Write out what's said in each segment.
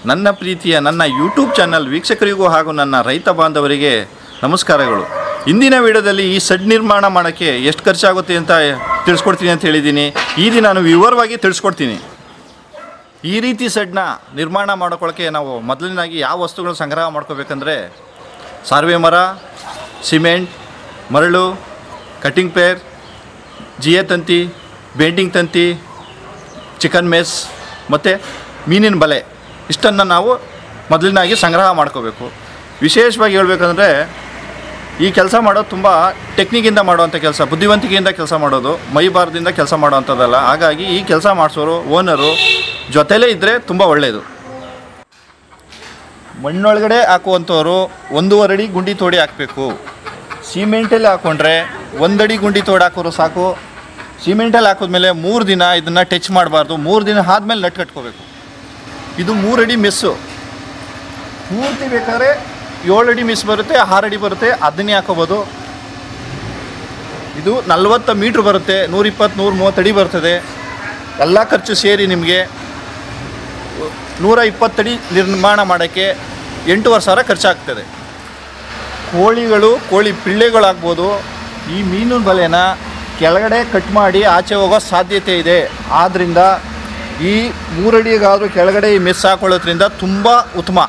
ನನ್ನ ಪ್ರೀತಿಯ ನನ್ನ ಯೂಟ್ಯೂಬ್ ಚಾನಲ್ ವೀಕ್ಷಕರಿಗೂ ಹಾಗೂ ನನ್ನ ರೈತ ಬಾಂಧವರಿಗೆ ನಮಸ್ಕಾರಗಳು ಇಂದಿನ ವಿಡಿಯೋದಲ್ಲಿ ಈ ಸಡ್ ನಿರ್ಮಾಣ ಮಾಡೋಕ್ಕೆ ಎಷ್ಟು ಖರ್ಚಾಗುತ್ತೆ ಅಂತ ತಿಳಿಸ್ಕೊಡ್ತೀನಿ ಅಂತ ಹೇಳಿದ್ದೀನಿ ಈ ದಿನ ನಾನು ವಿವರವಾಗಿ ತಿಳಿಸ್ಕೊಡ್ತೀನಿ ಈ ರೀತಿ ಸೆಡ್ನ ನಿರ್ಮಾಣ ಮಾಡ್ಕೊಳ್ಳೋಕ್ಕೆ ನಾವು ಮೊದಲನೇದಾಗಿ ಯಾವ ವಸ್ತುಗಳು ಸಂಗ್ರಹ ಮಾಡ್ಕೋಬೇಕಂದ್ರೆ ಸಾರ್ವೆ ಮರ ಸಿಮೆಂಟ್ ಮರಳು ಕಟಿಂಗ್ ಪೇರ್ ಜಿಯೆ ತಂತಿ ಬೇಂಟಿಂಗ್ ತಂತಿ ಚಿಕನ್ ಮೆಸ್ ಮತ್ತು ಮೀನಿನ ಬಲೆ ಇಷ್ಟನ್ನು ನಾವು ಮೊದಲಿನಾಗಿ ಸಂಗ್ರಹ ಮಾಡ್ಕೋಬೇಕು ವಿಶೇಷವಾಗಿ ಹೇಳ್ಬೇಕಂದ್ರೆ ಈ ಕೆಲಸ ಮಾಡೋದು ತುಂಬ ಟೆಕ್ನಿಕಿಂದ ಮಾಡುವಂಥ ಕೆಲಸ ಬುದ್ಧಿವಂತಿಕೆಯಿಂದ ಕೆಲಸ ಮಾಡೋದು ಮೈಬಾರದಿಂದ ಕೆಲಸ ಮಾಡೋವಂಥದ್ದಲ್ಲ ಹಾಗಾಗಿ ಈ ಕೆಲಸ ಮಾಡಿಸೋರು ಓನರು ಜೊತೆಲೇ ಇದ್ದರೆ ತುಂಬ ಒಳ್ಳೆಯದು ಮಣ್ಣೊಳಗಡೆ ಹಾಕುವಂಥವ್ರು ಒಂದೂವರೆ ಅಡಿ ಗುಂಡಿ ತೋಡಿ ಹಾಕಬೇಕು ಸಿಮೆಂಟಲ್ಲಿ ಹಾಕ್ಕೊಂಡ್ರೆ ಒಂದಡಿ ಗುಂಡಿ ತೋಡಿ ಹಾಕೋರು ಸಾಕು ಸಿಮೆಂಟಲ್ಲಿ ಹಾಕಿದ್ಮೇಲೆ ಮೂರು ದಿನ ಇದನ್ನು ಟಚ್ ಮಾಡಬಾರ್ದು ಮೂರು ದಿನ ಆದಮೇಲೆ ನಟ್ ಕಟ್ಕೋಬೇಕು ಇದು ಮೂರಡಿ ಮೆಸ್ಸು ಪೂರ್ತಿ ಬೇಕಾದ್ರೆ ಏಳು ಅಡಿ ಮಿಸ್ ಬರುತ್ತೆ ಆರು ಅಡಿ ಬರುತ್ತೆ ಅದನ್ನೇ ಹಾಕೋಬೋದು ಇದು ನಲ್ವತ್ತು ಮೀಟ್ರ್ ಬರುತ್ತೆ ನೂರಿಪ್ಪತ್ತು ನೂರು ಮೂವತ್ತು ಅಡಿ ಬರ್ತದೆ ಎಲ್ಲ ಖರ್ಚು ಸೇರಿ ನಿಮಗೆ ನೂರ ಇಪ್ಪತ್ತಡಿ ನಿರ್ಮಾಣ ಮಾಡೋಕ್ಕೆ ಎಂಟೂವರೆ ಸಾವಿರ ಖರ್ಚಾಗ್ತದೆ ಕೋಳಿಗಳು ಕೋಳಿ ಪಿಳ್ಳೆಗಳಾಗ್ಬೋದು ಈ ಮೀನಿನ ಬಲೆನ ಕೆಳಗಡೆ ಕಟ್ ಮಾಡಿ ಆಚೆ ಹೋಗೋ ಸಾಧ್ಯತೆ ಇದೆ ಆದ್ದರಿಂದ ಈ ಮೂರಡಿಗಾದರೂ ಕೆಳಗಡೆ ಈ ಮೆಸ್ ಹಾಕೊಳ್ಳೋದ್ರಿಂದ ತುಂಬ ಉತ್ತಮ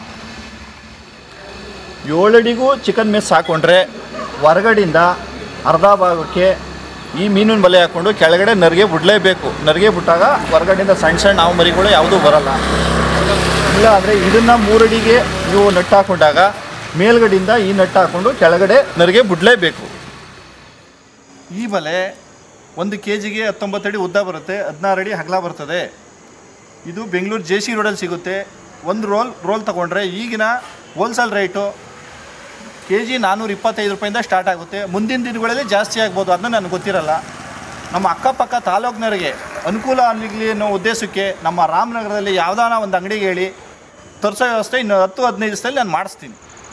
ಏಳಡಿಗೂ ಚಿಕನ್ ಮೆಸ್ ಹಾಕ್ಕೊಂಡ್ರೆ ಹೊರಗಡೆಯಿಂದ ಅರ್ಧ ಭಾಗಕ್ಕೆ ಈ ಮೀನಿನ ಬಲೆ ಹಾಕ್ಕೊಂಡು ಕೆಳಗಡೆ ನರಿಗೆ ಬಿಡಲೇಬೇಕು ನರಿಗೆ ಬಿಟ್ಟಾಗ ಹೊರಗಡೆಯಿಂದ ಸಣ್ಣ ಸಣ್ಣ ಹಾವು ಮರಿಗಳು ಯಾವುದೂ ಬರಲ್ಲ ಇಲ್ಲ ಅಂದರೆ ಇದನ್ನು ಮೂರಡಿಗೆ ನೀವು ನಟ್ಟು ಹಾಕೊಂಡಾಗ ಮೇಲ್ಗಡೆಯಿಂದ ಈ ನಟ್ಟು ಹಾಕ್ಕೊಂಡು ಕೆಳಗಡೆ ನರಿಗೆ ಬಿಡಲೇಬೇಕು ಈ ಬಲೆ ಒಂದು ಕೆ ಜಿಗೆ ಹತ್ತೊಂಬತ್ತು ಅಡಿ ಉದ್ದ ಬರುತ್ತೆ ಹದಿನಾರು ಅಡಿ ಅಗಲ ಬರ್ತದೆ ಇದು ಬೆಂಗಳೂರು ಜೆ ಸಿ ರೋಡಲ್ಲಿ ಸಿಗುತ್ತೆ ಒಂದು ರೋಲ್ ರೋಲ್ ತೊಗೊಂಡ್ರೆ ಈಗಿನ ಹೋಲ್ಸೇಲ್ ರೇಟು ಕೆ ಜಿ ನಾನ್ನೂರ ಇಪ್ಪತ್ತೈದು ರೂಪಾಯಿಂದ ಸ್ಟಾರ್ಟ್ ಆಗುತ್ತೆ ಮುಂದಿನ ದಿನಗಳಲ್ಲಿ ಜಾಸ್ತಿ ಆಗ್ಬೋದು ಅದನ್ನ ನನಗೆ ಗೊತ್ತಿರಲ್ಲ ನಮ್ಮ ಅಕ್ಕಪಕ್ಕ ತಾಲೂಕಿನವರಿಗೆ ಅನುಕೂಲ ಆಗಲಿ ಅನ್ನೋ ಉದ್ದೇಶಕ್ಕೆ ನಮ್ಮ ರಾಮನಗರದಲ್ಲಿ ಯಾವುದಾನ ಒಂದು ಅಂಗಡಿಗೆ ಹೇಳಿ ತರಿಸೋ ವ್ಯವಸ್ಥೆ ಇನ್ನು ಹತ್ತು ಹದಿನೈದು ದಿವಸದಲ್ಲಿ ನಾನು ಮಾಡಿಸ್ತೀನಿ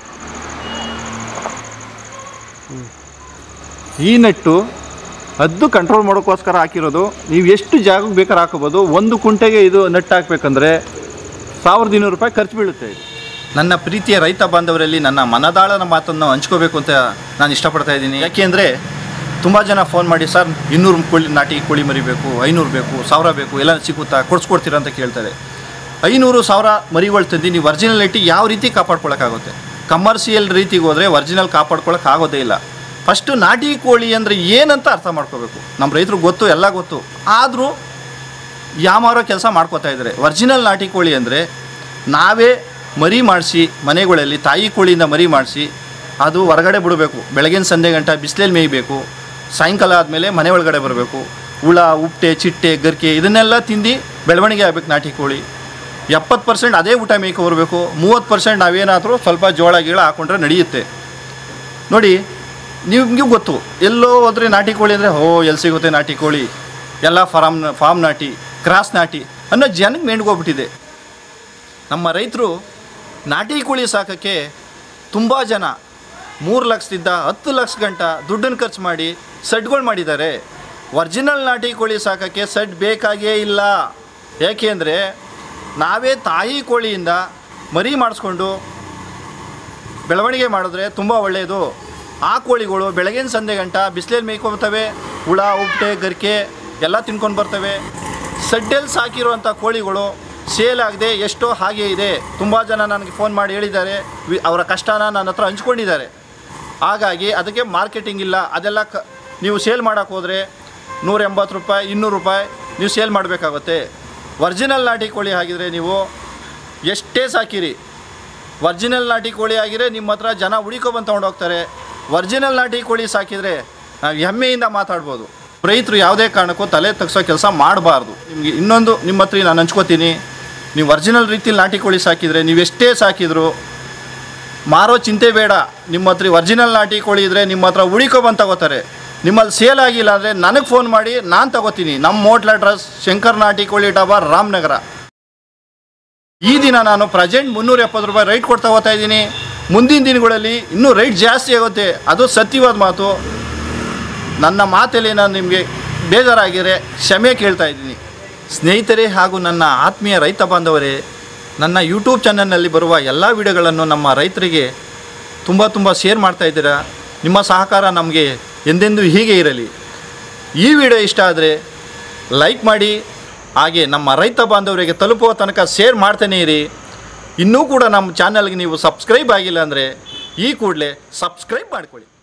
ಈ ನೆಟ್ಟು ಹದ್ದು ಕಂಟ್ರೋಲ್ ಮಾಡೋಕ್ಕೋಸ್ಕರ ಹಾಕಿರೋದು ನೀವು ಎಷ್ಟು ಜಾಗಕ್ಕೆ ಬೇಕಾದ್ರೆ ಹಾಕೋಬೋದು ಒಂದು ಕುಂಟೆಗೆ ಇದು ನೆಟ್ ಹಾಕ್ಬೇಕಂದ್ರೆ ಸಾವಿರದ ಇನ್ನೂರು ರೂಪಾಯಿ ಖರ್ಚು ಬೀಳುತ್ತೆ ಇದು ನನ್ನ ಪ್ರೀತಿಯ ರೈತ ಬಾಂಧವರಲ್ಲಿ ನನ್ನ ಮನದಾಳನ ಮಾತನ್ನು ಹಂಚ್ಕೋಬೇಕು ಅಂತ ನಾನು ಇಷ್ಟಪಡ್ತಾ ಇದ್ದೀನಿ ಯಾಕೆಂದರೆ ತುಂಬ ಜನ ಫೋನ್ ಮಾಡಿ ಸರ್ ಇನ್ನೂರು ಕೋಳಿ ನಾಟಿ ಕೋಳಿ ಮರಿಬೇಕು ಐನೂರು ಬೇಕು ಸಾವಿರ ಬೇಕು ಎಲ್ಲ ಸಿಗುತ್ತಾ ಕೊಡ್ಸ್ಕೊಡ್ತೀರಾ ಅಂತ ಕೇಳ್ತಾರೆ ಐನೂರು ಸಾವಿರ ಮರಿಗಳು ತಂದು ನೀವು ಒರಿಜಿನಾಲಿಟಿ ಯಾವ ರೀತಿ ಕಾಪಾಡ್ಕೊಳಕ್ಕಾಗುತ್ತೆ ಕಮರ್ಷಿಯಲ್ ರೀತಿಗೆ ಹೋದರೆ ಒರಿಜಿನಲ್ ಕಾಪಾಡ್ಕೊಳಕ್ಕೆ ಆಗೋದೇ ಇಲ್ಲ ಫಸ್ಟು ನಾಟಿ ಕೋಳಿ ಅಂದರೆ ಏನಂತ ಅರ್ಥ ಮಾಡ್ಕೋಬೇಕು ನಮ್ಮ ರೈತರು ಗೊತ್ತು ಎಲ್ಲ ಗೊತ್ತು ಆದರೂ ಯಾಮಾರೋ ಕೆಲಸ ಮಾಡ್ಕೋತಾ ಇದ್ದಾರೆ ಒರಿಜಿನಲ್ ನಾಟಿ ಕೋಳಿ ಅಂದರೆ ನಾವೇ ಮರಿ ಮಾಡಿಸಿ ಮನೆಗಳಲ್ಲಿ ತಾಯಿ ಕೋಳಿಯಿಂದ ಮರಿ ಮಾಡಿಸಿ ಅದು ಹೊರಗಡೆ ಬಿಡಬೇಕು ಬೆಳಗಿನ ಸಂಜೆ ಗಂಟ ಬಿಸಿಲಲ್ಲಿ ಮೇಯ್ಬೇಕು ಸಾಯಂಕಾಲ ಆದಮೇಲೆ ಮನೆ ಒಳಗಡೆ ಬರಬೇಕು ಹುಳ ಉಪ್ಪಟೆ ಚಿಟ್ಟೆ ಗರ್ಕೆ ಇದನ್ನೆಲ್ಲ ತಿಂದು ಬೆಳವಣಿಗೆ ಆಗಬೇಕು ನಾಟಿ ಕೋಳಿ ಎಪ್ಪತ್ತು ಪರ್ಸೆಂಟ್ ಅದೇ ಊಟ ಮೇಯ್ಕೊ ಬರಬೇಕು ಮೂವತ್ತು ಪರ್ಸೆಂಟ್ ನಾವೇನಾದರೂ ಸ್ವಲ್ಪ ಜೋಳ ಗೀಳ ಹಾಕೊಂಡ್ರೆ ನಡೆಯುತ್ತೆ ನೋಡಿ ನಿಮಗೂ ಗೊತ್ತು ಎಲ್ಲೋ ಹೋದರೆ ನಾಟಿ ಕೋಳಿ ಅಂದರೆ ಹೋ ಎಲ್ಲಿ ಸಿಗುತ್ತೆ ನಾಟಿ ಕೋಳಿ ಎಲ್ಲ ಫಾರ್ಮ್ ಫಾರ್ಮ್ ನಾಟಿ ಕ್ರಾಸ್ ನಾಟಿ ಅನ್ನೋ ಜನಕ್ಕೆ ಮೇಣ್ಗೋಗ್ಬಿಟ್ಟಿದೆ ನಮ್ಮ ರೈತರು ನಾಟಿ ಕೋಳಿ ಸಾಕೋಕ್ಕೆ ತುಂಬ ಜನ ಮೂರು ಲಕ್ಷದಿಂದ ಹತ್ತು ಲಕ್ಷ ಗಂಟ ದುಡ್ಡನ್ನು ಖರ್ಚು ಮಾಡಿ ಸಡ್ಗಳು ಮಾಡಿದ್ದಾರೆ ಒರಿಜಿನಲ್ ನಾಟಿ ಕೋಳಿ ಸಾಕೋಕ್ಕೆ ಸಡ್ ಬೇಕಾಗೇ ಇಲ್ಲ ಏಕೆಂದರೆ ನಾವೇ ತಾಯಿ ಕೋಳಿಯಿಂದ ಮರಿ ಮಾಡಿಸ್ಕೊಂಡು ಬೆಳವಣಿಗೆ ಮಾಡಿದ್ರೆ ತುಂಬ ಒಳ್ಳೆಯದು ಆ ಕೋಳಿಗಳು ಬೆಳಗಿನ ಸಂಜೆ ಗಂಟ ಬಿಸಿಲಲ್ಲಿ ಮೇಯ್ಕೊಳ್ತವೆ ಹುಳ ಉಪ್ಪಟೆ ಗರಿಕೆ ಎಲ್ಲ ತಿನ್ಕೊಂಡು ಬರ್ತವೆ ಸಡ್ಡಲ್ಲಿ ಸಾಕಿರುವಂಥ ಕೋಳಿಗಳು ಸೇಲ್ ಆಗದೆ ಎಷ್ಟೋ ಹಾಗೆ ಇದೆ ತುಂಬ ಜನ ನನಗೆ ಫೋನ್ ಮಾಡಿ ಹೇಳಿದ್ದಾರೆ ವಿ- ಅವರ ಕಷ್ಟನ ನನ್ನ ಹತ್ರ ಹಂಚ್ಕೊಂಡಿದ್ದಾರೆ ಹಾಗಾಗಿ ಅದಕ್ಕೆ ಮಾರ್ಕೆಟಿಂಗ್ ಇಲ್ಲ ಅದೆಲ್ಲ ಕ ನೀವು ಸೇಲ್ ಮಾಡೋಕ್ಕೆ ಹೋದರೆ ನೂರ ಎಂಬತ್ತು ರೂಪಾಯಿ ಇನ್ನೂರು ರೂಪಾಯಿ ನೀವು ಸೇಲ್ ಮಾಡಬೇಕಾಗುತ್ತೆ ಒರಿಜಿನಲ್ ನಾಟಿ ಕೋಳಿ ಆಗಿದ್ರೆ ನೀವು ಎಷ್ಟೇ ಸಾಕಿರಿ ಒರಿಜಿನಲ್ ನಾಟಿ ಕೋಳಿ ಆಗಿದ್ರೆ ನಿಮ್ಮ ಹತ್ರ ಜನ ಹುಡಿಕೊಬಂದು ತೊಗೊಂಡೋಗ್ತಾರೆ ಒರಿಜಿನಲ್ ನಾಟಿ ಕೋಳಿ ಸಾಕಿದರೆ ನಾವು ಹೆಮ್ಮೆಯಿಂದ ಮಾತಾಡ್ಬೋದು ರೈತರು ಯಾವುದೇ ಕಾರಣಕ್ಕೂ ತಲೆ ತಗ್ಸೋ ಕೆಲಸ ಮಾಡಬಾರ್ದು ನಿಮಗೆ ಇನ್ನೊಂದು ನಿಮ್ಮ ಹತ್ರ ನಾನು ಹಂಚ್ಕೋತೀನಿ ನೀವು ಒರಿಜಿನಲ್ ರೀತಿಲಿ ನಾಟಿ ಕೋಳಿ ಸಾಕಿದರೆ ನೀವು ಎಷ್ಟೇ ಸಾಕಿದ್ರು ಮಾರೋ ಚಿಂತೆ ಬೇಡ ನಿಮ್ಮ ಹತ್ರ ಒರಿಜಿನಲ್ ನಾಟಿ ಕೋಳಿ ಇದ್ದರೆ ನಿಮ್ಮ ಹತ್ರ ಹುಡಿಕೊಬಂದು ತಗೋತಾರೆ ನಿಮ್ಮಲ್ಲಿ ಸೇಲ್ ಆಗಿಲ್ಲ ಅಂದರೆ ನನಗೆ ಫೋನ್ ಮಾಡಿ ನಾನು ತಗೋತೀನಿ ನಮ್ಮ ಹೋಟ್ಲ್ ಅಡ್ರೆಸ್ ಶಂಕರ್ ನಾಟಿ ಕೋಳಿ ಡಾಬಾ ರಾಮನಗರ ಈ ದಿನ ನಾನು ಪ್ರೆಸೆಂಟ್ ಮುನ್ನೂರ ಎಪ್ಪತ್ತು ರೂಪಾಯಿ ರೈಟ್ ಕೊಡ್ತಾ ಹೋಗ್ತಾ ಇದ್ದೀನಿ ಮುಂದಿನ ದಿನಗಳಲ್ಲಿ ಇನ್ನೂ ರೈಟ್ ಜಾಸ್ತಿ ಆಗುತ್ತೆ ಅದು ಸತ್ಯವಾದ ಮಾತು ನನ್ನ ಮಾತಲ್ಲಿ ನಾನು ನಿಮಗೆ ಬೇಜಾರಾಗಿದ್ರೆ ಕ್ಷಮೆ ಕೇಳ್ತಾ ಇದ್ದೀನಿ ಸ್ನೇಹಿತರೇ ಹಾಗೂ ನನ್ನ ಆತ್ಮೀಯ ರೈತ ಬಾಂಧವರೇ ನನ್ನ ಯೂಟ್ಯೂಬ್ ಚಾನಲ್ನಲ್ಲಿ ಬರುವ ಎಲ್ಲ ವಿಡಿಯೋಗಳನ್ನು ನಮ್ಮ ರೈತರಿಗೆ ತುಂಬ ತುಂಬ ಶೇರ್ ಮಾಡ್ತಾ ಇದ್ದೀರಾ ನಿಮ್ಮ ಸಹಕಾರ ನಮಗೆ ಎಂದೆಂದೂ ಹೀಗೆ ಇರಲಿ ಈ ವಿಡಿಯೋ ಇಷ್ಟ ಆದರೆ ಲೈಕ್ ಮಾಡಿ ಹಾಗೆ ನಮ್ಮ ರೈತ ಬಾಂಧವರಿಗೆ ತಲುಪುವ ತನಕ ಶೇರ್ ಮಾಡ್ತಾನೇ ಇರಿ ಇನ್ನೂ ಕೂಡ ನಮ್ಮ ಚಾನಲ್ಗೆ ನೀವು ಸಬ್ಸ್ಕ್ರೈಬ್ ಆಗಿಲ್ಲ ಅಂದರೆ ಈ ಕೂಡಲೇ ಸಬ್ಸ್ಕ್ರೈಬ್ ಮಾಡ್ಕೊಳ್ಳಿ